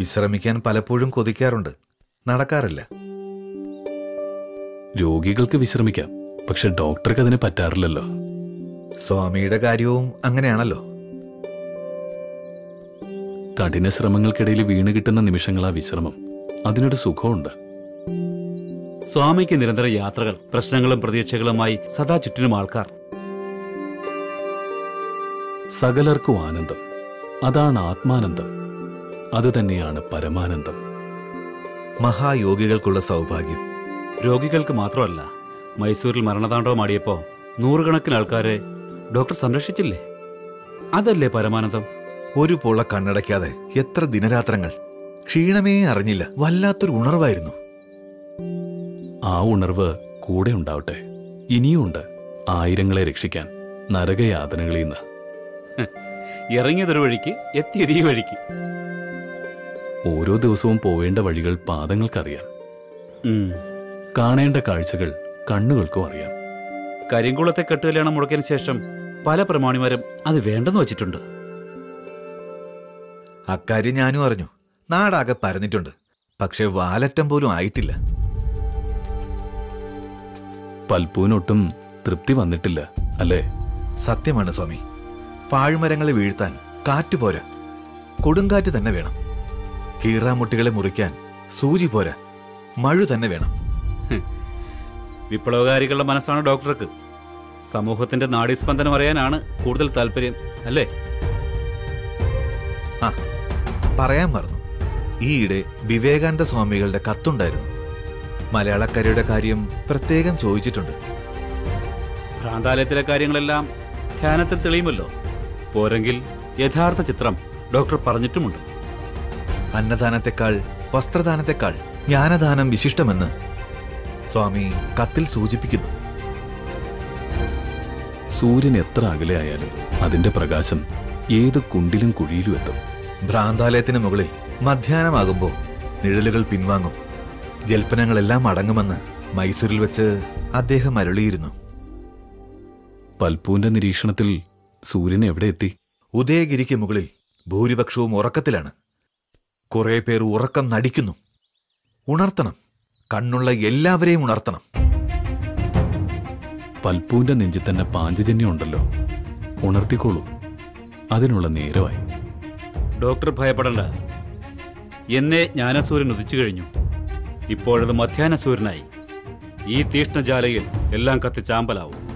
വിശ്രമിക്കാൻ പലപ്പോഴും കൊതിക്കാറുണ്ട് നടക്കാറില്ല രോഗികൾക്ക് വിശ്രമിക്കാം പക്ഷെ ഡോക്ടർക്ക് അതിന് പറ്റാറില്ലല്ലോ സ്വാമിയുടെ കാര്യവും അങ്ങനെയാണല്ലോ കഠിന ശ്രമങ്ങൾക്കിടയിൽ വീണ് കിട്ടുന്ന നിമിഷങ്ങളാ വിശ്രമം അതിനൊരു സുഖമുണ്ട് സ്വാമിക്ക് നിരന്തര യാത്രകൾ പ്രശ്നങ്ങളും പ്രതീക്ഷകളുമായി സദാ ചുറ്റിനും ആൾക്കാർ സകലർക്കും ആനന്ദം അതാണ് ആത്മാനന്ദം അത് തന്നെയാണ് പരമാനന്ദം മഹായോഗികൾക്കുള്ള സൗഭാഗ്യം രോഗികൾക്ക് മാത്രമല്ല മൈസൂരിൽ മരണതാണ്ഡവമാടിയപ്പോ നൂറുകണക്കിന് ആൾക്കാരെ ഡോക്ടർ സംരക്ഷിച്ചില്ലേ അതല്ലേ പരമാനന്ദം ഒരു പുള കണ്ണടയ്ക്കാതെ എത്ര ദിനരാത്രങ്ങൾ ക്ഷീണമേ അറിഞ്ഞില്ല വല്ലാത്തൊരു ഉണർവായിരുന്നു ആ ഉണർവ് കൂടെ ഉണ്ടാവട്ടെ ഇനിയുമുണ്ട് ആയിരങ്ങളെ രക്ഷിക്കാൻ നരകയാതനകളിൽ നിന്ന് ഇറങ്ങിയതൊരു വഴിക്ക് എത്തിയത് ഈ വഴിക്ക് ഓരോ ദിവസവും പോവേണ്ട വഴികൾ പാദങ്ങൾക്കറിയാം ഉം. കാണേണ്ട കാഴ്ചകൾ കണ്ണുകൾക്കും അറിയാം കരിങ്കുളത്തെ കെട്ടുകല്യാണം മുടക്കിയതിനു ശേഷം പല പ്രമാണിമാരും അത് വേണ്ടെന്ന് വച്ചിട്ടുണ്ട് അക്കാര്യം ഞാനും അറിഞ്ഞു നാടാകെ പരന്നിട്ടുണ്ട് പക്ഷെ വാലറ്റം പോലും ആയിട്ടില്ല പൽപ്പൂനൊട്ടും തൃപ്തി വന്നിട്ടില്ല അല്ലേ സത്യമാണ് സ്വാമി പാഴ്മരങ്ങളെ വീഴ്ത്താൻ കാറ്റ് പോരാ കൊടുങ്കാറ്റ് തന്നെ വേണം കീറാമുട്ടികളെ മുറിക്കാൻ സൂചി പോരാ മഴു തന്നെ വേണം വിപ്ലവകാരികളുടെ മനസ്സാണ് ഡോക്ടർക്ക് സമൂഹത്തിന്റെ നാഡീസ്പന്ദനം അറിയാനാണ് കൂടുതൽ താല്പര്യം അല്ലേ ആ പറയാൻ മറന്നു ഈയിടെ വിവേകാനന്ദ സ്വാമികളുടെ കത്തുണ്ടായിരുന്നു മലയാളക്കരയുടെ കാര്യം പ്രത്യേകം ചോദിച്ചിട്ടുണ്ട് ഭ്രാന്താലയത്തിലെ കാര്യങ്ങളെല്ലാം ധ്യാനത്തിൽ തെളിയുമല്ലോ പോരെങ്കിൽ യഥാർത്ഥ ചിത്രം ഡോക്ടർ പറഞ്ഞിട്ടുമുണ്ട് അന്നദാനത്തെക്കാൾ വസ്ത്രദാനത്തെക്കാൾ ജ്ഞാനദാനം വിശിഷ്ടമെന്ന് സ്വാമി കത്തിൽ സൂചിപ്പിക്കുന്നു സൂര്യൻ എത്ര അകലെ ആയാലും അതിന്റെ പ്രകാശം ഏത് കുണ്ടിലും കുഴിയിലും എത്തും ഭ്രാന്താലയത്തിന് മുകളിൽ മധ്യാഹ്നമാകുമ്പോൾ നിഴലുകൾ പിൻവാങ്ങും ജൽപ്പനങ്ങളെല്ലാം അടങ്ങുമെന്ന് മൈസൂരിൽ വെച്ച് അദ്ദേഹം അരുളിയിരുന്നു പൽപ്പൂന്റെ നിരീക്ഷണത്തിൽ സൂര്യൻ എവിടെ എത്തി ഉദയഗിരിക്ക് മുകളിൽ ഭൂരിപക്ഷവും ഉറക്കത്തിലാണ് കുറെ പേർ ഉറക്കം നടിക്കുന്നു ഉണർത്തണം കണ്ണുള്ള എല്ലാവരെയും ഉണർത്തണം പൽപ്പൂന്റെ നെഞ്ചിൽ തന്നെ പാഞ്ചജന്യം ഉണ്ടല്ലോ ഉണർത്തിക്കോളൂ അതിനുള്ള നേരമായി ഡോക്ടർ ഭയപ്പെടണ്ട എന്നേ ജ്ഞാനസൂര്യൻ ഉദിച്ചു കഴിഞ്ഞു ഇപ്പോഴത് മധ്യാഹ്ന സൂര്യനായി ഈ തീഷ്ണജാലയിൽ എല്ലാം കത്തിച്ചാമ്പലാവും